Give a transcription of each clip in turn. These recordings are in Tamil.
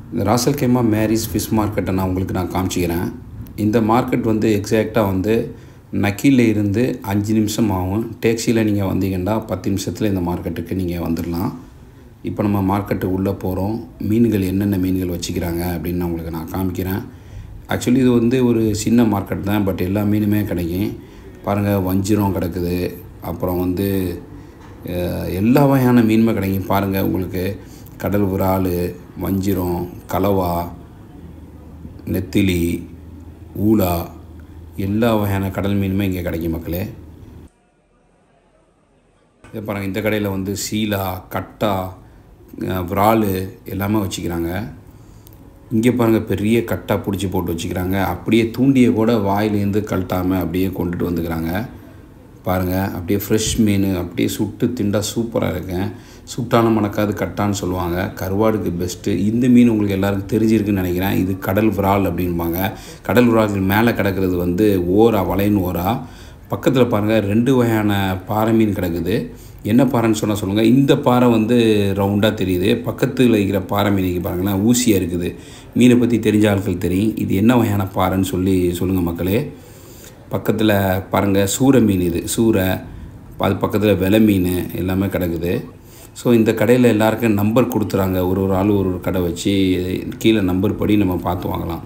இந்த ராசல் கேமா மேரிஸ் ஃபிஷ் மார்க்கெட்டை நான் உங்களுக்கு நான் காமிச்சிக்கிறேன் இந்த மார்க்கெட் வந்து எக்ஸாக்டாக வந்து நக்கியில் இருந்து அஞ்சு நிமிஷம் ஆகும் டேக்ஸியில் நீங்கள் வந்தீங்கன்னா பத்து நிமிஷத்தில் இந்த மார்க்கெட்டுக்கு நீங்கள் வந்துடலாம் இப்போ நம்ம மார்க்கெட்டு உள்ளே போகிறோம் மீன்கள் என்னென்ன மீன்கள் வச்சுக்கிறாங்க அப்படின்னு நான் உங்களுக்கு நான் காமிக்கிறேன் ஆக்சுவலி இது வந்து ஒரு சின்ன மார்க்கெட் தான் பட் எல்லா மீனுமே கிடைக்கும் பாருங்கள் வஞ்சிரம் கிடக்குது அப்புறம் வந்து அஹ், எல்லா வகையான மீனுமே கிடைக்கும் பாருங்கள் உங்களுக்கு கடல் விரால் வஞ்சிரம் கலவா நெத்திலி ஊலா எல்லா வகையான கடல் மீனுமே இங்கே கிடைக்கும் மக்களே இதை பாருங்கள் இந்த கடையில் வந்து சீலா கட்டா அஹ், விரால் எல்லாமே வச்சுக்கிறாங்க இங்கே பாருங்கள் பெரிய கட்டா பிடிச்சி போட்டு வச்சுக்கிறாங்க அப்படியே தூண்டியை கூட வாயிலேருந்து கழட்டாமல் அப்படியே கொண்டுட்டு வந்துக்கிறாங்க பாருங்கள் அப்படியே ஃப்ரெஷ் மீன் அப்படியே சுட்டு திண்டா சூப்பராக இருக்குங்க சுட்டான மணக்காது கட்டான்னு சொல்லுவாங்க கருவாடுக்கு பெஸ்ட்டு இந்த மீன் உங்களுக்கு எல்லாருக்கும் தெரிஞ்சிருக்குன்னு நினைக்கிறேன் இது கடல் விரால் அப்படின்பாங்க கடல் விரால் மேலே கிடக்கிறது வந்து ஓரா வளையன் ஓரா பக்கத்தில் பாருங்கள் ரெண்டு வகையான பாறை மீன் கிடக்குது என்ன பாறைன்னு சொன்னால் சொல்லுங்கள் இந்த பாறை வந்து ரவுண்டாக தெரியுது பக்கத்தில் இருக்கிற பாறை மீனுக்கு பாருங்களேன் ஊசியாக இருக்குது மீனை பற்றி தெரிஞ்ச ஆட்கள் தெரியும் இது என்ன வகையான பாறைன்னு சொல்லி சொல்லுங்கள் மக்களே பக்கத்தில் பாருங்கள் சூரை மீன் இது சூரை அது பக்கத்தில் வெலை மீன் எல்லாமே கிடக்குது ஸோ இந்த கடையில் எல்லாருக்கும் நம்பர் கொடுத்துறாங்க ஒரு ஒரு ஆள் ஒரு ஒரு கடை வச்சு கீழே நம்பர் படி நம்ம பார்த்து வாங்கலாம்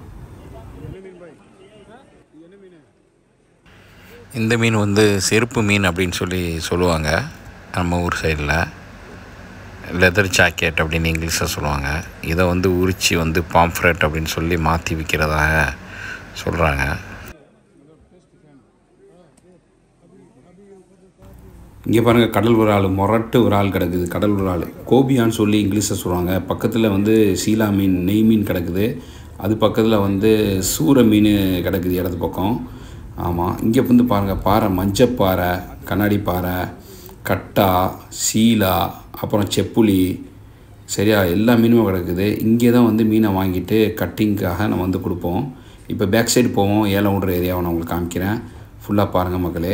இந்த மீன் வந்து செருப்பு மீன் அப்படின்னு சொல்லி சொல்லுவாங்க நம்ம ஊர் சைடில் லெதர் ஜாக்கெட் அப்படின்னு இங்கிலீஷில் சொல்லுவாங்க இதை வந்து உரித்து வந்து பாம்ஃப்ரெட் அப்படின்னு சொல்லி மாற்றி விற்கிறதாக சொல்கிறாங்க இங்கே பாருங்கள் கடல் விரால் மொரட்டு விரால் கிடக்குது கடல் விரால் கோபியான்னு சொல்லி இங்கிலீஷில் சொல்லுவாங்க பக்கத்தில் வந்து சீலா மீன் நெய் மீன் கிடக்குது அது பக்கத்தில் வந்து சூரை மீன் கிடக்குது இடது பக்கம் ஆமாம் இங்கே வந்து பாருங்கள் பாறை மஞ்சப்பாறை கண்ணாடி பாறை கட்டா சீலா அப்புறம் செப்புளி சரியா எல்லா மீனுமே கிடக்குது இங்கே தான் வந்து மீனை வாங்கிட்டு கட்டிங்க்காக நம்ம வந்து கொடுப்போம் இப்போ பேக் சைடு போவோம் ஏலம் விடுற ஏரியாவை நான் உங்களுக்கு காமிக்கிறேன் ஃபுல்லாக பாருங்கள் மக்களே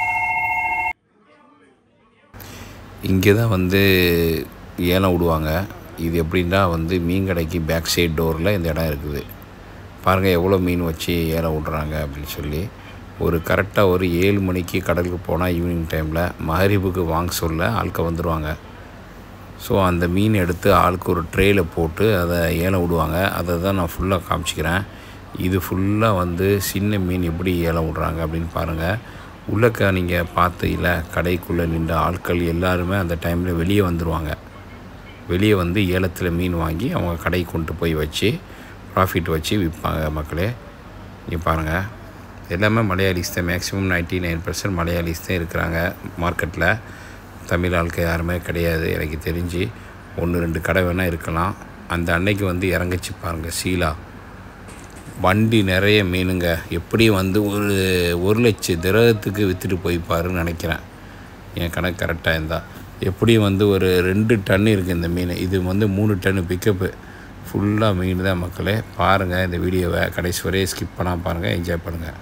இங்கே தான் வந்து ஏலம் விடுவாங்க இது எப்படின்னா வந்து மீன் கடைக்கு பேக் சைடு டோரில் இந்த இடம் இருக்குது பாருங்கள் எவ்வளோ மீன் வச்சு ஏலம் விட்றாங்க அப்படின்னு சொல்லி ஒரு கரெக்டாக ஒரு ஏழு மணிக்கு கடலுக்கு போனால் ஈவினிங் டைமில் மகரிபுக்கு வாங்க சொல்ல ஆட்கள் வந்துடுவாங்க ஸோ அந்த மீன் எடுத்து ஆளுக்கு ஒரு ட்ரேயில் போட்டு அதை ஏலம் விடுவாங்க அதை தான் நான் ஃபுல்லாக காமிச்சிக்கிறேன் இது ஃபுல்லாக வந்து சின்ன மீன் எப்படி ஏலம் விட்றாங்க அப்படின்னு பாருங்கள் உள்ளக்க நீங்கள் பார்த்தையில கடைக்குள்ளே நின்ற ஆட்கள் எல்லாருமே அந்த டைமில் வெளியே வந்துடுவாங்க வெளியே வந்து ஏலத்தில் மீன் வாங்கி அவங்க கடைக்கு கொண்டு போய் வச்சு ப்ராஃபிட் வச்சு விற்பாங்க மக்களே இங்கே பாருங்கள் எல்லாமே மலையாளிஸ் தான் maximum ninety nine percent Malayalis தான் இருக்கிறாங்க மார்க்கெட்டில் தமிழ் ஆட்கள் யாருமே கிடையாது எனக்கு தெரிஞ்சு ஒன்று ரெண்டு கடை வேணால் இருக்கலாம் அந்த அன்னைக்கு வந்து இறங்கிச்சு பாருங்கள் சீலா வண்டி நிறைய மீனுங்க எப்படி வந்து ஒரு ஒரு லட்சம் திரகத்துக்கு விற்றுட்டு போய்ப்பாருன்னு நினைக்கிறேன் என் கணக்கு கரெக்டாக இருந்தால் எப்படியும் வந்து ஒரு ரெண்டு டன் இருக்குது இந்த மீன் இது வந்து மூணு டன்னு பிக்கப்பு ஃபுல்லாக மீன் தான் மக்களே பாருங்கள் இந்த வீடியோவை கடைசி வரையும் ஸ்கிப் பண்ணாமல் பாருங்கள் என்ஜாய் பண்ணுங்கள்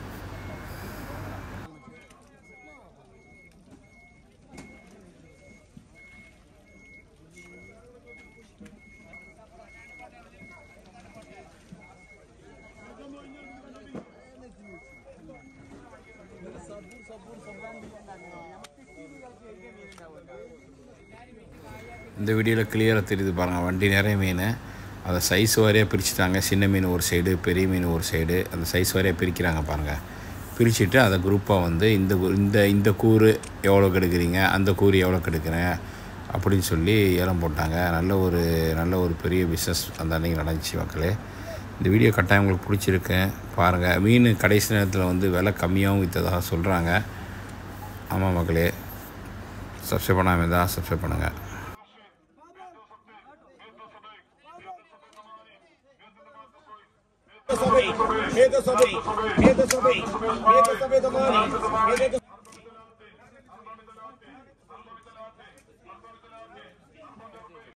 இந்த வீடியோவில் கிளியராக தெரியுது பாருங்கள் வண்டி நிறைய மீன் அதை சைஸ் வாரியாக பிரிச்சுட்டாங்க சின்ன மீன் ஒரு சைடு பெரிய மீன் ஒரு சைடு அந்த சைஸ் வாரியாக பிரிக்கிறாங்க பாருங்கள் பிரிச்சுட்டு அதை குரூப்பாக வந்து இந்த கு- இந்த இந்த கூறு எவ்வளோ கெடுக்குறீங்க அந்த கூறு எவ்வளோ கெடுக்கிறேன் அப்படின்னு சொல்லி ஏலம் போட்டாங்க நல்ல ஒரு நல்ல ஒரு பெரிய பிஸ்னஸ் அந்த அன்னைக்கு நடந்துச்சு மக்களே இந்த வீடியோ கட்டாயம் உங்களுக்கு பிடிச்சிருக்கு பாருங்கள் மீன் கடைசி நேரத்தில் வந்து விலை கம்மியாகவும் விற்றதாக சொல்கிறாங்க ஆமாம் மக்களே சப்ஸ்கிரைப் பண்ணாமல் இருந்தால் சப்ஸ்கிரைப் பண்ணுங்கள் Medo sabi, medo sabi, medo sabi, medo sabi domani, medo